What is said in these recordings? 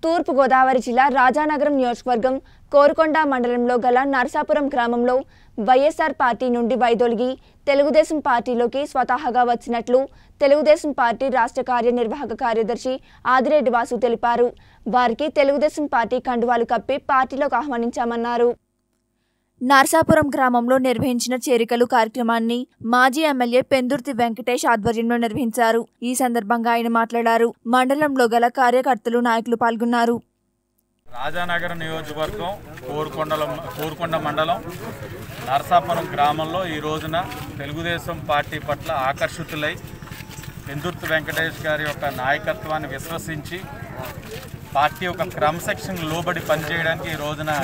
తూర్పు గోదావరి జిల్లా రాజానగరం నియోజకవర్గం కోరుకొండ మండలంలో గల నరసాపురం గ్రామంలో వైఎస్ఆర్ పార్టీ నుండి వైదొలిగి తెలుగుదేశం పార్టీలోకి స్వతహాగా వచ్చినట్లు తెలుగుదేశం పార్టీ రాష్ట్ర కార్యనిర్వాహక కార్యదర్శి ఆదిరెడ్డి వాసు తెలిపారు వారికి తెలుగుదేశం పార్టీ కండువాలు కప్పి పార్టీలోకి ఆహ్వానించామన్నారు నర్సాపురం గ్రామంలో నిర్వహించిన చేరికలు కార్యక్రమాన్ని మాజీ ఎమ్మెల్యే పెందుర్తి వెంకటేష్ ఆధ్వర్యంలో నిర్వహించారు ఈ సందర్భంగా ఆయన మాట్లాడారు మండలంలో గల కార్యకర్తలు నాయకులు పాల్గొన్నారు రాజానగరం నియోజకవర్గం కోరుకొండల కోరుకొండ మండలం నరసాపురం గ్రామంలో ఈ రోజున తెలుగుదేశం పార్టీ పట్ల ఆకర్షితులై పెందుర్తి వెంకటేష్ గారి యొక్క నాయకత్వాన్ని విశ్వసించి పార్టీ యొక్క క్రమశిక్షణ లోబడి పనిచేయడానికి ఈ రోజున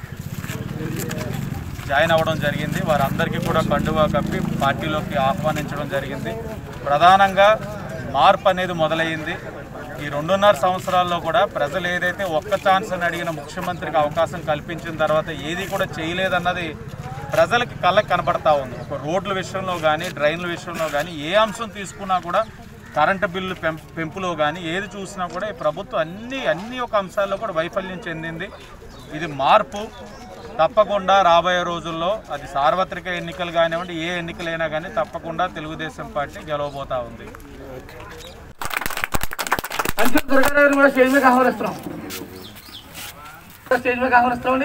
జాయిన్ అవ్వడం జరిగింది వారందరికీ కూడా కండువా కప్పి పార్టీలోకి ఆహ్వానించడం జరిగింది ప్రధానంగా మార్పు అనేది మొదలైంది ఈ రెండున్నర సంవత్సరాల్లో కూడా ప్రజలు ఏదైతే ఒక్క ఛాన్స్ అని అడిగిన ముఖ్యమంత్రికి అవకాశం కల్పించిన తర్వాత ఏది కూడా చేయలేదన్నది ప్రజలకి కళ్ళకి కనపడతా ఉంది ఒక రోడ్ల విషయంలో కానీ డ్రైన్ల విషయంలో కానీ ఏ అంశం తీసుకున్నా కూడా కరెంటు బిల్లు పెం పెంపులో కానీ ఏది చూసినా కూడా ఈ ప్రభుత్వం అన్ని అన్ని ఒక అంశాల్లో కూడా వైఫల్యం చెందింది ఇది మార్పు తప్పకుండా రాబోయే రోజుల్లో అది సార్వత్రిక ఎన్నికలు కానివ్వండి ఏ ఎన్నికలైనా కానీ తప్పకుండా తెలుగుదేశం పార్టీ గెలవబోతా ఉంది అంచులు దుర్గారావు కూడా స్టేజ్ మీద ఆహ్వానిస్తున్నాం స్టేజ్ మీద ఆహ్వానిస్తామండి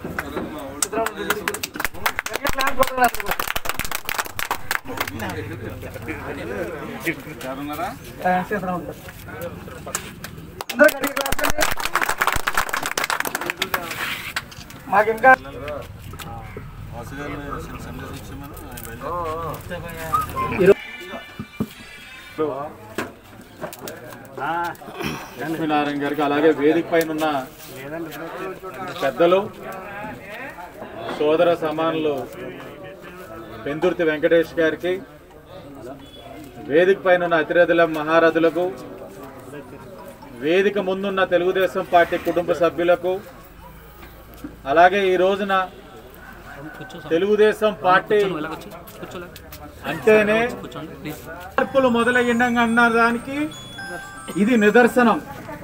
మాకు ఇంకా లక్ష్మీనారాయణ గారికి అలాగే వేదిక పైన ఉన్న పెద్దలు సోదర సమానులు పెందుర్తి వెంకటేష్ గారికి వేదిక పైన ఉన్న అతిరథుల మహారథులకు వేదిక ముందున్న తెలుగుదేశం పార్టీ కుటుంబ సభ్యులకు అలాగే ఈ రోజున తెలుగుదేశం పార్టీ అంటేనే మార్పులు మొదలయ్యిండగా అన్న దానికి ఇది నిదర్శనం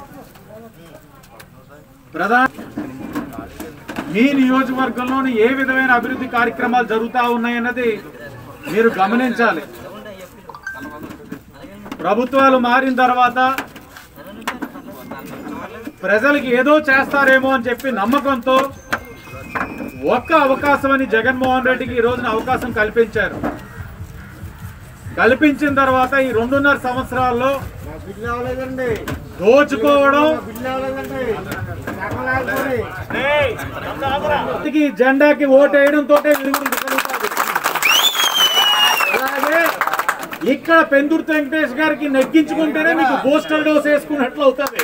ప్రధాన మీ నియోజకవర్గంలోని ఏ విధమైన అభివృద్ధి కార్యక్రమాలు జరుగుతూ ఉన్నాయన్నది మీరు గమనించాలి ప్రభుత్వాలు మారిన తర్వాత ప్రజలకి ఏదో చేస్తారేమో అని చెప్పి నమ్మకంతో ఒక్క అవకాశం అని జగన్మోహన్ రెడ్డికి ఈ రోజున అవకాశం కల్పించారు కల్పించిన తర్వాత ఈ రెండున్నర సంవత్సరాల్లో దోచుకోవడం ఈ జెండాకి ఓటు వేయడంతో అలాగే ఇక్కడ పెందుర్తి వెంకటేష్ గారికి నెగ్గించుకుంటేనే మీకు బూస్టర్ డోస్ వేసుకున్నట్లు అవుతుంది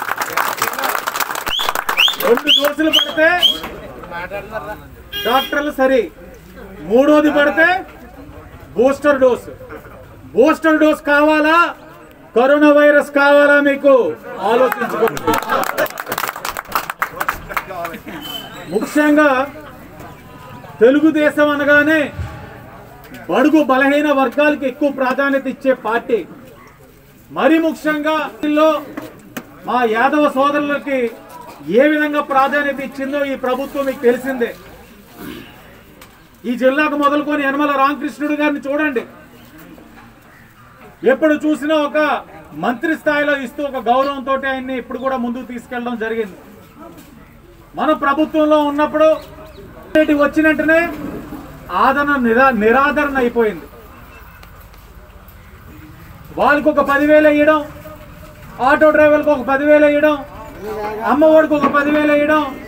రెండు డోసులు పడితే డాక్టర్లు సరి మూడోది పడితే బూస్టర్ డోస్ బూస్టర్ డోస్ కావాలా కరోనా వైరస్ కావాలా మీకు ఆలోచించుకోండి ముఖ్యంగా తెలుగుదేశం అనగానే బడుగు బలహీన వర్గాలకు ఎక్కువ ప్రాధాన్యత ఇచ్చే పార్టీ మరి ముఖ్యంగా వీళ్ళలో మా యాదవ సోదరులకి ఏ విధంగా ప్రాధాన్యత ఇచ్చిందో ఈ ప్రభుత్వం మీకు తెలిసిందే ఈ జిల్లాకు మొదలుకొని యనమల రామకృష్ణుడు గారిని చూడండి ఎప్పుడు చూసినా ఒక మంత్రి స్థాయిలో ఇస్తూ ఒక గౌరవంతో ఆయన్ని ఇప్పుడు కూడా ముందుకు తీసుకెళ్ళడం జరిగింది మన ప్రభుత్వంలో ఉన్నప్పుడు ఇలాంటి వచ్చిన వెంటనే ఆదరణ నిరా నిరాదరణ అయిపోయింది వాళ్ళకి ఒక పదివేలు వేయడం ఆటో డ్రైవర్కి ఒక పదివేలు వేయడం అమ్మఒడికి ఒక పదివేలు వేయడం